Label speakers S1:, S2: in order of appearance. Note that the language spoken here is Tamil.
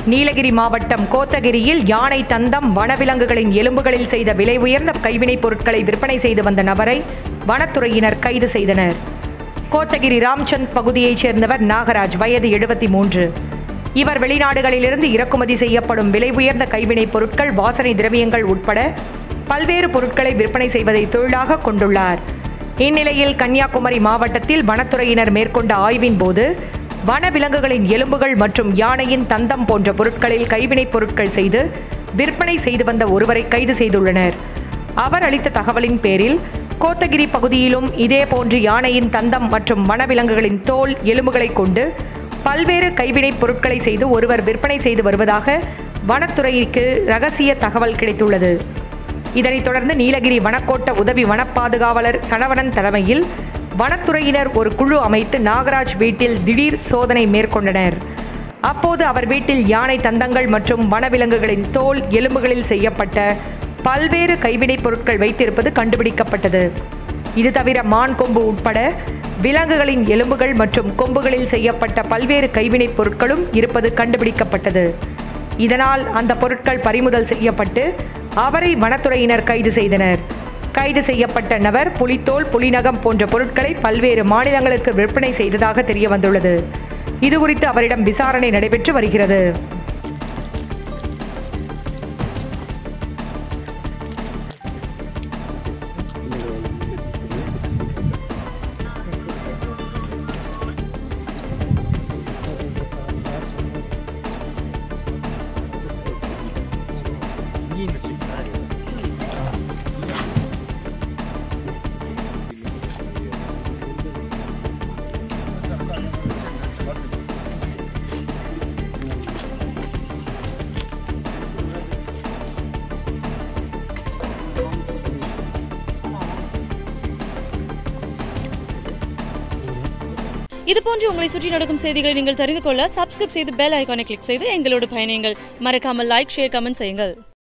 S1: நீலகிரி மாவட்டம் கோத்தகிரியில் யானை தந்தம் வனவிலங்குகளின் எலும்புகளில் செய்த விலை உயர்ந்த கைவினைப் பொருட்களை விற்பனை செய்து வந்த நபரை வனத்துறையினர் கைது செய்தனர் கோத்தகிரி ராம்சந்த் பகுதியைச் சேர்ந்தவர் நாகராஜ் வயது எழுபத்தி மூன்று இவர் வெளிநாடுகளிலிருந்து இறக்குமதி செய்யப்படும் விலை உயர்ந்த கைவினைப் பொருட்கள் வாசனை திரவியங்கள் உட்பட பல்வேறு பொருட்களை விற்பனை செய்வதை தொழிலாக கொண்டுள்ளார் இந்நிலையில் கன்னியாகுமரி மாவட்டத்தில் வனத்துறையினர் மேற்கொண்ட ஆய்வின் போது வனவிலங்குகளின் எலும்புகள் மற்றும் யானையின் தந்தம் போன்ற பொருட்களில் கைவினைப் பொருட்கள் செய்து விற்பனை செய்து வந்த ஒருவரை கைது செய்துள்ளனர் அவர் அளித்த தகவலின் பேரில் கோத்தகிரி பகுதியிலும் இதேபோன்று யானையின் தந்தம் மற்றும் வனவிலங்குகளின் தோல் எலும்புகளை கொண்டு பல்வேறு கைவினைப் பொருட்களை செய்து ஒருவர் விற்பனை செய்து வருவதாக வனத்துறைக்கு ரகசிய தகவல் கிடைத்துள்ளது இதனைத் தொடர்ந்து நீலகிரி வனக்கோட்ட உதவி வனப்பாதுகாவலர் சனவணன் தலைமையில் வனத்துறையினர் ஒரு குழு அமைத்து நாகராஜ் வீட்டில் திடீர் சோதனை மேற்கொண்டனர் அப்போது அவர் வீட்டில் யானை தந்தங்கள் மற்றும் வனவிலங்குகளின் தோல் எலும்புகளில் செய்யப்பட்ட பல்வேறு கைவினைப் பொருட்கள் வைத்திருப்பது கண்டுபிடிக்கப்பட்டது இது தவிர மான் கொம்பு உட்பட விலங்குகளின் எலும்புகள் மற்றும் கொம்புகளில் செய்யப்பட்ட பல்வேறு கைவினைப் பொருட்களும் இருப்பது கண்டுபிடிக்கப்பட்டது இதனால் அந்த பொருட்கள் பறிமுதல் செய்யப்பட்டு அவரை வனத்துறையினர் கைது செய்தனர் கைது செய்யப்பட்ட நபர் புலித்தோல் புலிநகம் போன்ற பொருட்களை பல்வேறு மாநிலங்களுக்கு விற்பனை செய்ததாக தெரிய வந்துள்ளது இதுகுறித்து அவரிடம் விசாரணை நடைபெற்று வருகிறது
S2: இது போன்று உங்களை சுற்றி நடக்கும் செய்திகளை நீங்கள் தெரிந்து கொள்ள சப்ஸ்கிரைப் செய்து பெல் ஐகானை கிளிக் செய்து எங்களோடு பயணியுங்கள் மறக்காமல் லைக் ஷேர் கமெண்ட் செய்யுங்கள்